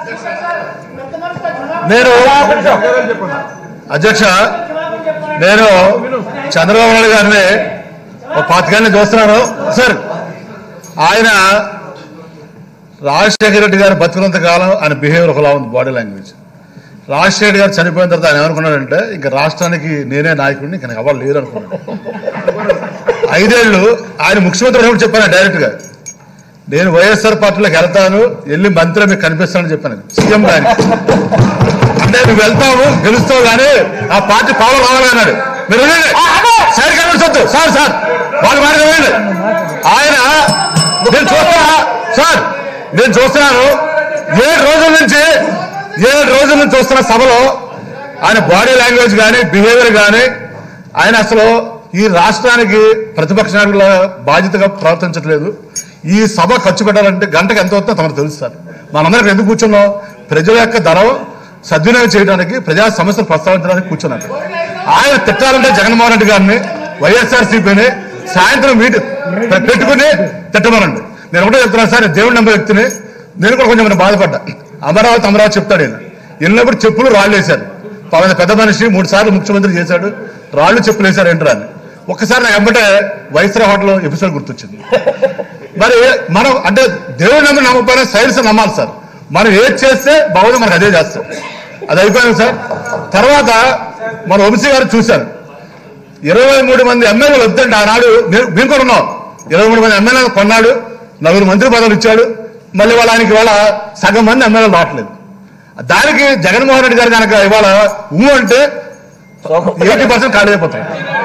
నేను అధ్యక్ష నేను చంద్రబాబు నాయుడు గారిని ఒక పాతికాన్ని చూస్తున్నాను సార్ ఆయన రాజశేఖర రెడ్డి గారు బతుకున్నంత కాలం ఆయన బిహేవియర్ ఒకలా ఉంది బాడీ లాంగ్వేజ్ రాజశేఖర రెడ్డి గారు చనిపోయిన తర్వాత ఆయన ఏమనుకున్నాడంటే ఇంకా రాష్ట్రానికి నేనే నాయకుడిని ఇంకా నాకు ఎవరు లేరు అనుకున్నాడు ఐదేళ్లు ఆయన ముఖ్యమంత్రి ఉన్నప్పుడు చెప్పాను డైరెక్ట్ గా నేను వైఎస్ఆర్ పార్టీలోకి వెళ్తాను వెళ్ళి మంత్రి మీకు కనిపిస్తానని చెప్పాను సీఎం గాని అంటే నువ్వు వెళ్తావు గెలుస్తావు కానీ ఆ పార్టీ పవర్ రావాలి అన్నాడు మీరు వినండి. సార్ కనిపించొద్దు సార్ సార్ వాళ్ళు మాట వినండి ఆయన నేను చూస్తున్నా సార్ నేను చూస్తున్నాను ఏడు రోజుల నుంచి ఏడు రోజుల నుంచి చూస్తున్న సభలో ఆయన బాడీ లాంగ్వేజ్ కానీ బిహేవియర్ కానీ ఆయన అసలు ఈ రాష్ట్రానికి ప్రతిపక్ష నాయకుల బాధ్యతగా ప్రవర్తించట్లేదు ఈ సభ ఖర్చు పెట్టాలంటే గంటకు ఎంత అవుతుందో తమకు తెలుసు సార్ మనందరం ఎందుకు కూర్చున్నాం ప్రజల యొక్క ధరం సద్వినియోగం చేయడానికి ప్రజా సమస్యలు ప్రస్తావించడానికి కూర్చున్నారు ఆయన తిట్టాలంటే జగన్మోహన్ రెడ్డి గారిని వైఎస్ఆర్సీపీని సాయంత్రం మీటి పెట్టుకుని తిట్టమనండి నేను ఒకటే చెప్తున్నాను సార్ దేవుడి నెంబర్ వ్యక్తిని నేను కూడా కొంచెం నేను బాధపడ్డా అమరావతి అమరావతి చెప్తాడు ఈయన వెళ్ళినప్పుడు చెప్పులు రాళ్ళు వేశారు పలానా పెద్ద మనిషి మూడు సార్లు ముఖ్యమంత్రి చేశాడు రాళ్ళు చెప్పులు వేశారు ఏంట్రా అని ఒక్కసారి నాకు వెంబటే వైస్రా హోటల్ ఎపిసోడ్ గుర్తొచ్చింది మరి మనం అంటే దేవుడి నమ్మి నమ్మకపోయినా సైన్స్ నమ్మాలి సార్ మనం ఏది చేస్తే బాగుంది మనకు అదే చేస్తాం అది అయిపోయింది సార్ తర్వాత మన వంశీ గారు చూశారు ఇరవై మూడు మంది ఎమ్మెల్యేలు వద్దండి ఆనాడు మీరు- మేము కూడా ఉన్నాం ఇరవై మూడు మంది ఎమ్మెల్యేలు కొన్నాడు నలుగురు మంత్రి పదవులు ఇచ్చాడు మళ్ళీ వాళ్ళ ఆయనకి ఇవాళ సగం మంది ఎమ్మెల్యేలు రావట్లేదు దానికి జగన్మోహన్ రెడ్డి గారు కనుక ఇవాళ ఊ అంటే ఎయిటీ పర్సెంట్ ఖాళీ అయిపోతాయి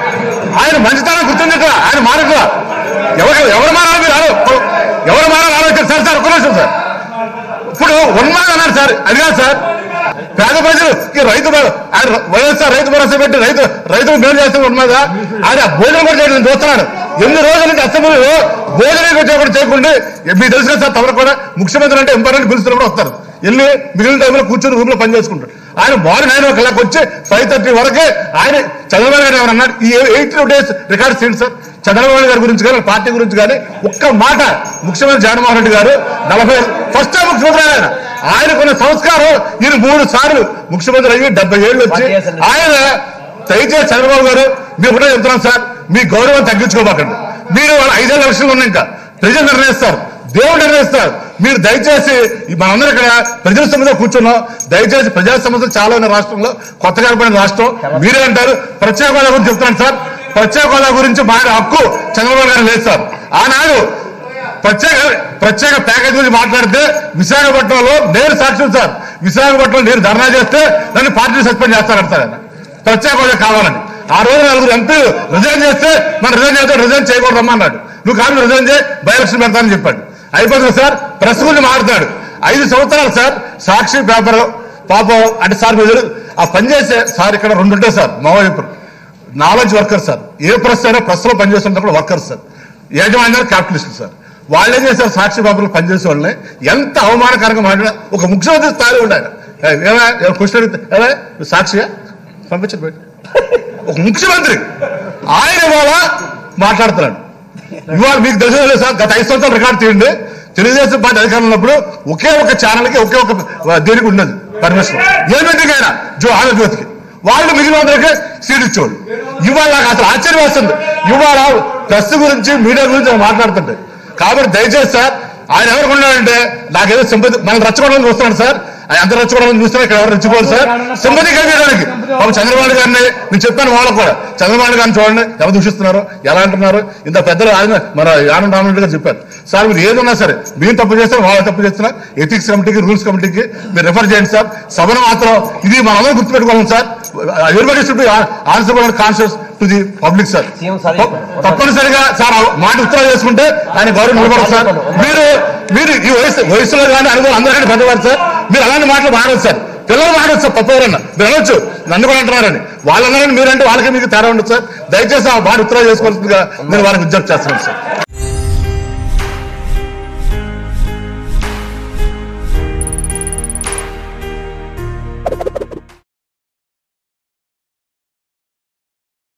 ఆయన మంచితనం గుర్తుంది ఇక్కడ ఆయన మారట్లా ఎవరు ఎవరు మారాలి మీరు ఆలో- ఎవరు మారాలి ఆలోచించారు సార్ సార్ ఒక్క నిమిషం సార్ ఇప్పుడు ఉన్మాదం అన్నారు సార్ అది కాదు సార్ పేద ప్రజలు రైతు భ- ఆయన వైఎస్ఆర్ రైతు భరోసా పెట్టి రైతు రైతులు మేలు చేస్తే ఉన్నదా ఆయన భోజనం కూడా చేయడం చూస్తున్నాడు ఎన్ని రోజుల నుంచి అసెంబ్లీలో భోజనం కూడా చేయకుండా చేయకుండా మీకు తెలిసిన సార్ తమరు కూడా ముఖ్యమంత్రి అంటే ఇంపార్టెంట్ పిలుస్తున్నప్పుడు వస్తారు వెళ్ళి మిగిలిన టైంలో కూర్చొని రూమ్ లో పని చేసుకుంటారు ఆయన మార్నింగ్ నైన్ ఓ క్లాక్ వచ్చి ఫైవ్ థర్టీ వరకే ఆయన చంద్రబాబు నాయుడు ఏమన్నా అన్నాడు ఈ ఎయిట్ డేస్ రికార్డ్స్ ఏంటి సార్ చంద్రబాబు నాయుడు గారి గురించి కానీ పార్టీ గురించి కానీ ఒక్క మాట ముఖ్యమంత్రి జగన్మోహన్ రెడ్డి గారు నలభై ఫస్ట్ టైం ముఖ్యమంత్రి ఆయన ఆయనకున్న సంస్కారం ఈయన మూడు సార్లు ముఖ్యమంత్రి అయ్యి డెబ్బై ఏళ్ళు వచ్చి ఆయన దయచేసి చంద్రబాబు గారు మీరు కూడా చెప్తున్నాం సార్ మీ గౌరవం తగ్గించుకోబాకండి మీరు వాళ్ళ ఐదేళ్ళ లక్షలు ఉన్నాయి ఇంకా ప్రజలు నిర్ణయిస్తారు దేవుడు నిర్ణయిస్తారు మీరు దయచేసి ఈ మనందరం ఇక్కడ ప్రజల సమస్య కూర్చున్నాం దయచేసి ప్రజా సమస్యలు చాలా ఉన్న రాష్ట్రంలో కొత్తగా ఏర్పడిన రాష్ట్రం మీరే అంటారు ప్రత్యేక హోదా గురించి చెప్తున్నాను సార్ ప్రత్యేక హోదా గురించి మా హక్కు చంద్రబాబు గారు లేదు సార్ ఆనాడు ప్రత్యేక ప్రత్యేక ప్యాకేజ్ గురించి మాట్లాడితే విశాఖపట్నంలో నేను సాక్షి సార్ విశాఖపట్నంలో నేను ధర్నా చేస్తే నన్ను పార్టీ సస్పెండ్ చేస్తారంట సార్ ఆయన ప్రత్యేక హోదా కావాలని ఆ రోజు నలుగురు ఎంపీలు రిజైన్ చేస్తే మనం రిజైన్ చేస్తే రిజైన్ చేయకూడదమ్మా అన్నాడు నువ్వు కాదు రిజైన్ చేయి బై ఎలక్షన్ పెడతానని చెప్పాడు అయిపోతుంది సార్ ప్రెస్ గురించి మాట్లాడతాడు ఐదు సంవత్సరాలు సార్ సాక్షి పేపర్ పాపం అంటే సార్ మీరు ఆ పనిచేసే సార్ ఇక్కడ రెండు ఉంటాయి సార్ మోవైపు నాలెడ్జ్ వర్కర్ సార్ ఏ ప్రెస్ అయినా ప్రెస్ లో పనిచేస్తున్నప్పుడు వర్కర్ సార్ యజమాని క్యాపిటలిస్ట్ సార్ వాళ్ళు ఏం చేశారు సాక్షి పేపర్లు పనిచేసే వాళ్ళని ఎంత అవమానకరంగా మాట్లాడినా ఒక ముఖ్యమంత్రి స్థాయి ఉండాలి ఏమైనా క్వశ్చన్ అడిగితే ఏమా నువ్వు సాక్షిగా పంపించండి బయట ఒక ముఖ్యమంత్రి ఆయన ఇవాళ మాట్లాడుతున్నాడు ఇవాళ మీకు తెలిసిన లేదు సార్ గత ఐదు సంవత్సరాలు రికార్డు తీయండి తెలుగుదేశం పార్టీ అధికారంలో ఉన్నప్పుడు ఒకే ఒక ఛానల్ కి ఒకే ఒక దీనికి ఉన్నది పర్మిషన్ ఏ మీటింగ్ అయినా జో ఆంధ్రజ్యోతికి వాళ్ళు మిగిలిన అందరికి సీట్ ఇచ్చేవాళ్ళు ఇవాళ నాకు అసలు ఆశ్చర్యం వేస్తుంది ఇవాళ ప్రెస్ గురించి మీడియా గురించి ఆయన మాట్లాడుతుంటే కాబట్టి దయచేసి సార్ ఆయన ఎవరు ఉన్నాడంటే నాకేదో సింపతి మనం రచ్చగొడవని చూస్తున్నాడు సార్ ఆయన ఎంత రచ్చగొడవని చూస్తున్నా ఇక్కడ ఎవరు రచ్చుకోవాలి సార్ సింపతి కలిగేదానికి పాపం చంద్రబాబు నాయుడు గారిని నేను చెప్పాను వాళ్ళకు కూడా చంద్రబాబు నాయుడు గారిని చూడండి ఎవరు దూషిస్తున్నారు ఎలా అంటున్నారు ఇంత పెద్దలు ఆయన మన యానం రామరెడ్డి గారు చెప్పారు సార్ మీరు ఏదన్నా సరే మీరు తప్పు చేస్తారు వాళ్ళు తప్పు చేస్తున్నా ఎథిక్స్ కమిటీకి రూల్స్ కమిటీకి మీరు రిఫర్ చేయండి సార్ సభను మాత్రం ఇది మనందరం గుర్తుపెట్టుకోవాలి sir everybody should be answer conscious to the public sir CM sir తప్పనిసరిగా సార్ ఆ మాట ఉత్తరాలు చేసుకుంటే ఆయన గౌరవం నిలబడదు సార్ మీరు మీరు ఈ వయసు వయసులో కానీ అనుభవం అందరికంటే పెద్దవారు సార్ మీరు అలాంటి మాటలు మాడవచ్చు సార్ పిల్లలు మాడవచ్చు సార్ పప్పవరన్న మీరు అనొచ్చు నన్ను కూడా అంటున్నారని వాళ్ళందరూ మీరంటే వాళ్ళకి మీకు తేడా ఉండదు సార్ దయచేసి ఆ మాట ఉత్తరాలు చేసుకోవాల్సిందిగా నేను వారికి విజ్ఞప్తి చేస్తున్నాను సార్